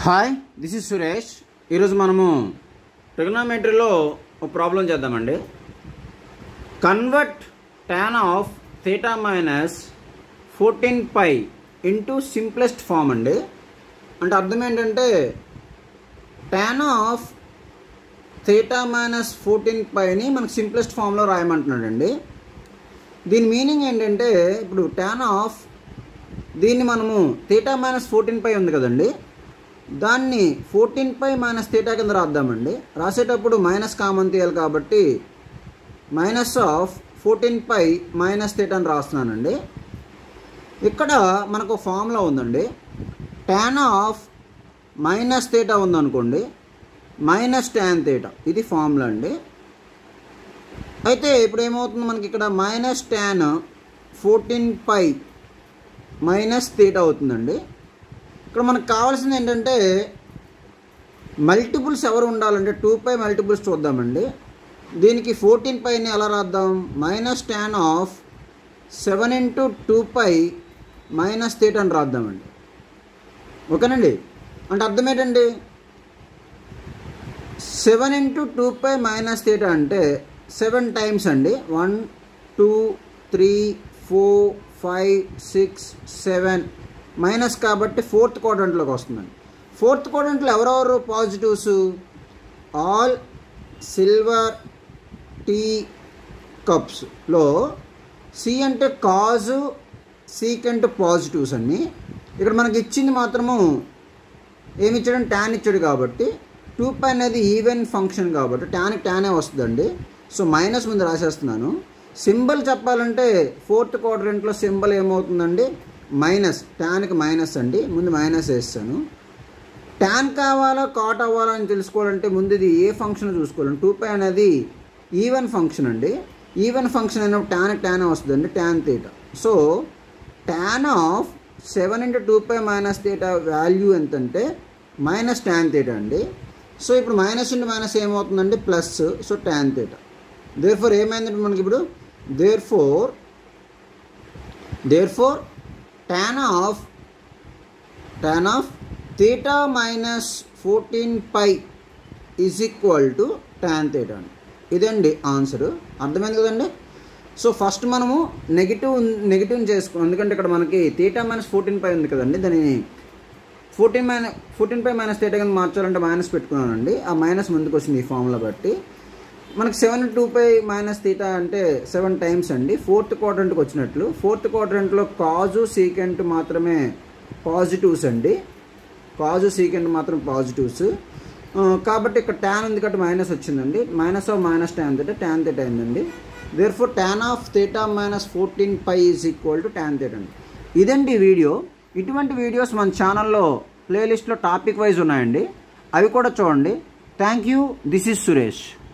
hi this is Suresh ఈరోజు మనము ట్రిగ్నోమెట్రీలో ఒక ప్రాబ్లం చేద్దామండి convert tan of theta minus fourteen pi into simplest form అండి అంటే అర్థం ఏంటంటే tan of theta minus fourteen పైని మనకు సింప్లెస్ట్ ఫామ్లో రాయమంటున్నాడండి దీని మీనింగ్ ఏంటంటే ఇప్పుడు టాన్ ఆఫ్ దీన్ని మనము థీటా మైనస్ ఫోర్టీన్ పై ఉంది కదండి దాన్ని ఫోర్టీన్ పై మైనస్ థీటా కింద రాద్దామండి రాసేటప్పుడు మైనస్ కామన్ తీయాలి కాబట్టి minus of fourteen pi minus theta అని రాస్తున్నానండి ఇక్కడ మనకు ఫార్ములా ఉందండి టాన్ ఆఫ్ మైనస్ థీటా ఉందనుకోండి మైనస్ ట్యాన్ థీటా ఇది ఫార్ములా అండి అయితే ఇప్పుడు ఏమవుతుంది మనకి ఇక్కడ minus tan fourteen pi minus theta అవుతుందండి ఇక్కడ మనకు కావాల్సింది ఏంటంటే మల్టిపుల్స్ ఎవరు ఉండాలంటే టూ పై మల్టిపుల్స్ చూద్దామండి దీనికి ఫోర్టీన్ పైని ఎలా రాద్దాం minus tan of seven into two pi minus theta అని రాద్దామండి ఓకేనండి అంటే అర్థం ఏంటండి seven into two pi minus theta అంటే సెవెన్ టైమ్స్ అండి one two three four five six seven minus కాబట్టి ఫోర్త్ క్వాడ్రంట్లోకి వస్తుందండి ఫోర్త్ క్వాడ్రంట్లో ఎవరెవరు పాజిటివ్స్ ఆల్ సిల్వర్ టీ కప్స్లో సి అంటే కాజు సీకెంట్ పాజిటివ్స్ అన్ని ఇక్కడ మనకి ఇచ్చింది మాత్రము ఏమి ఇచ్చాడు ట్యాన్ ఇచ్చాడు కాబట్టి టూ పై అనేది ఈవెన్ ఫంక్షన్ కాబట్టి ట్యాన్కి ట్యానే వస్తుందండి సో మైనస్ ముందు రాసేస్తున్నాను సింబల్ చెప్పాలంటే ఫోర్త్ క్వాడ్రెంట్లో సింబల్ ఏమవుతుందండి మైనస్ ట్యాన్కి మైనస్ అండి ముందు మైనస్ వేస్తాను ట్యాన్ కావాలా కాట్ అవ్వాలా అని తెలుసుకోవాలంటే ముందు ఇది ఏ ఫంక్షన్ చూసుకోవాలండి టూ పై అనేది ఈవెన్ ఫంక్షన్ అండి ఈవెన్ ఫంక్షన్ అయినప్పుడు ట్యాన్ ట్యాన్ వస్తుందండి tan theta so tan of seven into two pi minus theta value ఎంతంటే మైనస్ ట్యాన్ తీట అండి సో ఇప్పుడు మైనస్ ఇంటూ మైనస్ ఏమవుతుందండి plus so tan theta therefore ఏమైందంటే మనకి ఇప్పుడు therefore therefore tan of tan of theta minus fourteen pi is equal to tan theta అండి ఇదండి answer అర్థమైంది కదండి సో ఫస్ట్ మనము నెగిటివ్ నెగిటివ్ చేసుకున్నాం ఎందుకంటే ఇక్కడ మనకి థీటా మైనస్ ఫోర్టీన్ పై ఉంది కదండి దాన్ని fourteen minus fourteen pi minus theta కింద మార్చాలంటే మైనస్ పెట్టుకున్నానండి ఆ మైనస్ ముందుకు వచ్చింది ఈ ఫార్ములా బట్టి మనకి seven two pi minus theta అంటే సెవెన్ టైమ్స్ అండి ఫోర్త్ క్వాడ్రంట్కి వచ్చినట్లు ఫోర్త్ క్వాడ్రంట్లో కాజు సీకెంట్ మాత్రమే పాజిటివ్స్ అండి కాజు సీకెంట్ మాత్రం పాజిటివ్స్ కాబట్టి ఇక్కడ ట్యాన్ ఉంది కాబట్టి మైనస్ వచ్చిందండి minus of minus tan theta tan theta అయిందండి therefore tan of theta minus fourteen pi is equal to tan theta అండి ఇదండి వీడియో ఇటువంటి వీడియోస్ మన ఛానల్లో ప్లేలిస్ట్లో టాపిక్ వైజ్ ఉన్నాయండి అవి కూడా చూడండి thank you this is Suresh